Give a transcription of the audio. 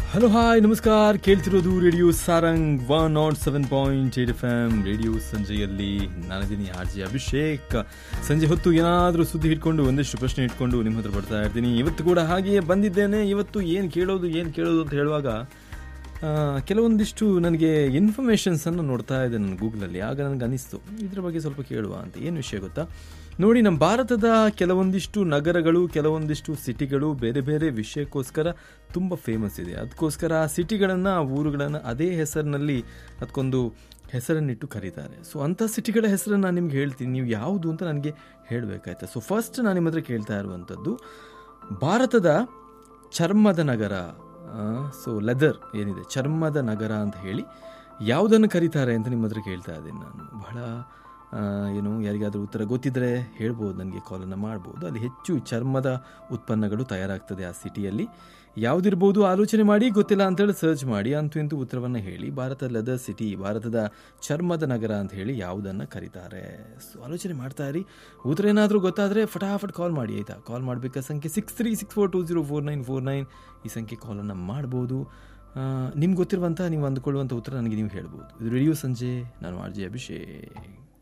hello hi ನಮಸ್ಕಾರ ಕೇಳ್ತಿರೋದು radio Sarang one naught seven point eight F M radio ಸಂಜೆಯಲ್ಲಿ ನಾನಿದ್ದೀನಿ ಆರ್ ಜಿ ಅಭಿಷೇಕ್ ಸಂಜೆ ಹೊತ್ತು ಏನಾದರೂ ಸುದ್ದಿ ಹಿಡ್ಕೊಂಡು ಒಂದಿಷ್ಟು ಪ್ರಶ್ನೆ ಇಟ್ಕೊಂಡು ನಿಮ್ಮ ಹತ್ರ ಬರ್ತಾ ಇರ್ತೀನಿ ಇವತ್ತು ಕೂಡ ಹಾಗೆಯೇ ಬಂದಿದ್ದೇನೆ ಇವತ್ತು ಏನು ಕೇಳೋದು ಏನು ಕೇಳೋದು ಅಂತ ಹೇಳುವಾಗ ಆ, ಕೆಲವೊಂದಿಷ್ಟು ನನಗೆ ಇನ್ಫಾರ್ಮೇಷನ್ಸನ್ನು ನೋಡ್ತಾ ಇದ್ದೆ ನಾನು ಗೂಗಲಲ್ಲಿ ಆಗ ನನಗೆ ಅನಿಸ್ತು ಇದ್ರ ಬಗ್ಗೆ ಸ್ವಲ್ಪ ಕೇಳುವ ಅಂತ ಏನು ವಿಷಯ ಗೊತ್ತಾ ನೋಡಿ ನಮ್ಮ ಭಾರತದ ಕೆಲವೊಂದಿಷ್ಟು ನಗರಗಳು ಕೆಲವೊಂದಿಷ್ಟು ಸಿಟಿಗಳು ಬೇರೆ ಬೇರೆ ವಿಷಯಕ್ಕೋಸ್ಕರ ತುಂಬ ಫೇಮಸ್ ಇದೆ ಅದಕ್ಕೋಸ್ಕರ ಆ ಸಿಟಿಗಳನ್ನು ಆ ಊರುಗಳನ್ನು ಅದೇ ಹೆಸರಿನಲ್ಲಿ ಅದಕ್ಕೊಂದು ಹೆಸರನ್ನಿಟ್ಟು ಕರೀತಾರೆ ಸೊ ಅಂಥ ಸಿಟಿಗಳ ಹೆಸರನ್ನು ನಾನು ನಿಮ್ಗೆ ಹೇಳ್ತೀನಿ ನೀವು ಯಾವುದು ಅಂತ ನನಗೆ ಹೇಳಬೇಕಾಯ್ತಾ ಸೊ ಫಸ್ಟ್ ನಾನು ನಿಮ್ಮ ಹತ್ರ ಕೇಳ್ತಾ ಇರುವಂಥದ್ದು ಭಾರತದ ಚರ್ಮದ ನಗರ ಸೊ ಲೆದರ್ ಏನಿದೆ ಚರ್ಮದ ನಗರ ಅಂತ ಹೇಳಿ ಯಾವುದನ್ನು ಕರೀತಾರೆ ಅಂತ ನಿಮ್ಮ ಹತ್ರ ಕೇಳ್ತಾ ಇದ್ದೀನಿ ನಾನು ಬಹಳ ಆ, ಏನು ಯಾರಿಗಾದರೂ ಉತ್ತರ ಗೊತ್ತಿದ್ದರೆ ಹೇಳ್ಬೋದು ನನಗೆ ಕಾಲನ್ನು ಮಾಡ್ಬೋದು ಅಲ್ಲಿ ಹೆಚ್ಚು ಚರ್ಮದ ಉತ್ಪನ್ನಗಳು ತಯಾರಾಗ್ತದೆ ಆ ಸಿಟಿಯಲ್ಲಿ ಯಾವುದಿರ್ಬೋದು ಆಲೋಚನೆ ಮಾಡಿ ಗೊತ್ತಿಲ್ಲ ಅಂತೇಳಿ ಸರ್ಚ್ ಮಾಡಿ ಅಂತೂ ಇಂತೂ ಉತ್ತರವನ್ನು ಹೇಳಿ ಭಾರತ ಲೆದರ್ ಸಿಟಿ ಭಾರತದ ಚರ್ಮದ ನಗರ ಅಂತ ಹೇಳಿ ಯಾವುದನ್ನು ಕರೀತಾರೆ ಸೊ ಆಲೋಚನೆ ಮಾಡ್ತಾ ಇರಿ ಉತ್ತರ ಏನಾದರೂ ಗೊತ್ತಾದರೆ ಫಟಾಫಟ್ ಕಾಲ್ ಮಾಡಿ ಆಯಿತಾ ಕಾಲ್ ಮಾಡಬೇಕಾದ ಸಂಖ್ಯೆ six three six four two zero four nine four nine ಈ ಸಂಖ್ಯೆ ಕಾಲನ್ನು ಮಾಡ್ಬೋದು ನಿಮ್ಗೆ ಗೊತ್ತಿರುವಂಥ ನೀವು ಅಂದ್ಕೊಳ್ಳುವಂಥ ಉತ್ತರ ನನಗೆ ನೀವು ಹೇಳ್ಬೋದು ಇದು ರೇಡಿಯೋ ಸಂಜೆ ನಾನು ಆರ್ ಜೆ ಅಭಿಷೇಕ್